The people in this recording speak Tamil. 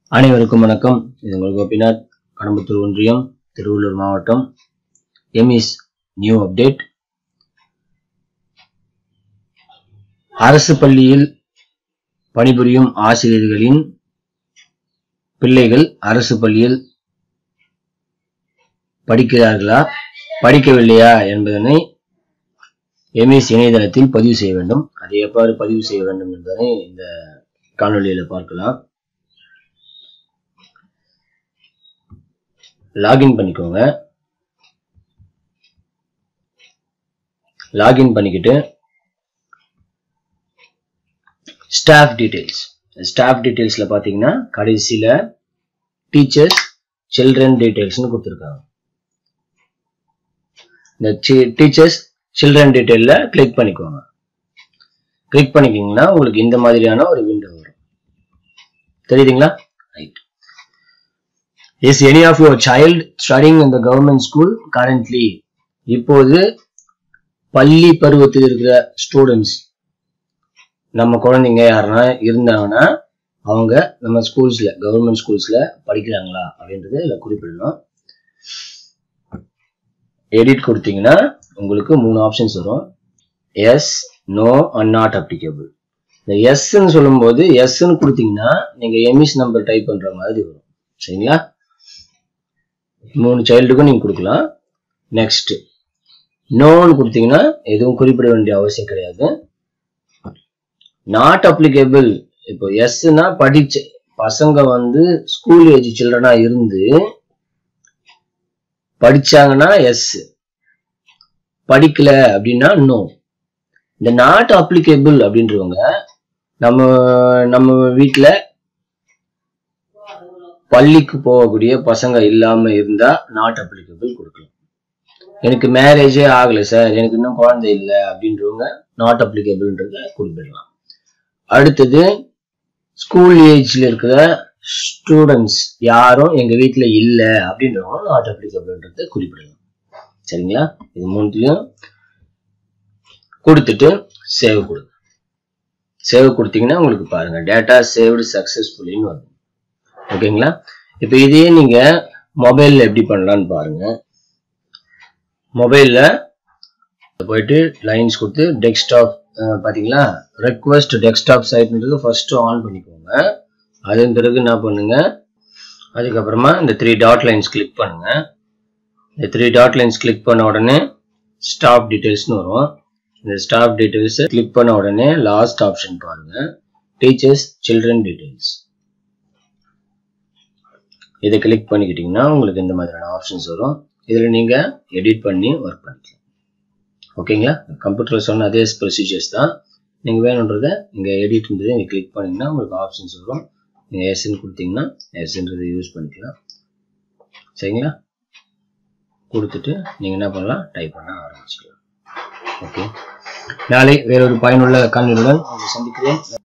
அனைவருக்கும் வணக்கம் இது உங்கள் கோபிநாத் கடம்பத்தூர் ஒன்றியம் திருவள்ளூர் மாவட்டம் எம்இஸ் நியூ அப்டேட் அரசு பள்ளியில் பணிபுரியும் ஆசிரியர்களின் பிள்ளைகள் அரசு பள்ளியில் படிக்கிறார்களா படிக்கவில்லையா என்பதனை எம்இஸ் இணையதளத்தில் பதிவு செய்ய வேண்டும் அதை எவ்வாறு பதிவு செய்ய வேண்டும் என்பதை இந்த காணொளியில பார்க்கலாம் லாகின் பண்ணிக்கோங்க லாகின் பண்ணிக்கிட்டு ஸ்டாஃப் டீடைல்ஸ் ஸ்டாஃப் டீடைல்ஸ்ல பாத்தீங்கன்னா கடைசியில டீச்சர்ஸ் சில்ட்ரன் டீடைல்ஸ்னு கொடுத்துருக்காங்க இந்த டீச்சர்ஸ் சில்ட்ரன் டீடைல்ல கிளிக் பண்ணிக்கோங்க கிளிக் பண்ணிக்கிங்கன்னா உங்களுக்கு இந்த மாதிரியான ஒரு விண்டோ வரும் தெரியுதுங்களா right is any of your child studying in the government school currently இப்போது பள்ளி பருவத்தில் இருக்கிற ஸ்டூடெண்ட்ஸ் நம்ம குழந்தைங்க யாருன்னா இருந்தாங்கன்னா அவங்க நம்ம ஸ்கூல்ஸ்ல கவர்மெண்ட் ஸ்கூல்ஸ்ல படிக்கிறாங்களா அப்படின்றத இதுல குறிப்பிடணும் எடிட் கொடுத்தீங்கன்னா உங்களுக்கு மூணு ஆப்ஷன்ஸ் வரும் yes no and not applicable இந்த எஸ்ன்னு சொல்லும்போது எஸ்ன்னு கொடுத்தீங்கன்னா நீங்க எமிஸ் நம்பர் டைப் பண்ற மாதிரி வரும் சரிங்களா மூணு சைல்டுக்கும் நீங்க கொடுக்கலாம் நெக்ஸ்ட் நோன்னு கொடுத்தீங்கன்னா எதுவும் குறிப்பிட வேண்டிய அவசியம் கிடையாது நாட் அப்ளிகேபிள் இப்போ எஸ்னா படிச்ச பசங்க வந்து ஸ்கூல் ஏஜ் சில்ட்ரனா இருந்து படிச்சாங்கன்னா எஸ் படிக்கல அப்படின்னா நோ இந்த நாட் அப்ளிகேபிள் அப்படின்றவங்க நம்ம நம்ம வீட்டில் பள்ளிக்கு போகக்கூடிய பசங்க இல்லாம இருந்தா நாட் அப்ளிகபிள் கொடுக்கலாம் எனக்கு மேரேஜே ஆகல சார் எனக்கு இன்னும் குழந்தை இல்லை அப்படின்றவங்க நாட் அப்ளிகபிள்ன்றத குறிப்பிடலாம் அடுத்தது ஸ்கூல் ஏஜ்ல இருக்கிற ஸ்டூடெண்ட்ஸ் யாரும் எங்க வீட்டில் இல்லை அப்படின்றவங்க நாட் அப்ளிகபிள்ன்றத குறிப்பிடலாம் சரிங்களா இது மூணுத்தையும் கொடுத்துட்டு சேவ் கொடுங்க சேவ் கொடுத்தீங்கன்னா உங்களுக்கு பாருங்க டேட்டா சேவ்டு சக்சஸ்ஃபுல்லின்னு வரும் ஓகேங்களா இப்போ இதையே நீங்க மொபைல்ல எப்படி பண்ணலாம்னு பாருங்க மொபைல்ல போயிட்டு லைன்ஸ் கொடுத்து டெஸ்க்டாப் பாத்தீங்களா ரெக்வஸ்ட் டெஸ்க்டாப் சைட்ன்றது ஃபர்ஸ்ட் ஆன் பண்ணிக்கோங்க அதன் பிறகு என்ன பண்ணுங்க அதுக்கப்புறமா இந்த த்ரீ டாட் லைன்ஸ் கிளிக் பண்ணுங்க இந்த த்ரீ டாட் லைன்ஸ் கிளிக் பண்ண உடனே ஸ்டாப் டீடைல்ஸ்னு வரும் இந்த ஸ்டாப் டீடைல்ஸ் கிளிக் பண்ண உடனே லாஸ்ட் ஆப்ஷன் பாருங்க டீச்சர்ஸ் சில்ட்ரன் டீடைல்ஸ் இதை கிளிக் பண்ணிக்கிட்டீங்கன்னா உங்களுக்கு இந்த மாதிரியான ஆப்ஷன்ஸ் வரும் இதில் நீங்கள் எடிட் பண்ணி ஒர்க் பண்ணிக்கலாம் ஓகேங்களா கம்ப்யூட்டரில் சொன்ன அதே ப்ரொசீஜர்ஸ் தான் நீங்கள் வேணுன்றதை இங்கே எடிட்ன்றதை நீங்கள் கிளிக் பண்ணிங்கன்னா உங்களுக்கு ஆப்ஷன்ஸ் வரும் நீங்கள் எஸ்ன்னு கொடுத்தீங்கன்னா எஸ்ன்றதை யூஸ் பண்ணிக்கலாம் சரிங்களா கொடுத்துட்டு நீங்கள் என்ன பண்ணலாம் டைப் பண்ண ஆரம்பிச்சிக்கலாம் ஓகே நாளை வேறொரு பயனுள்ள காணொலியுடன் உங்களை சந்திக்கிறேன்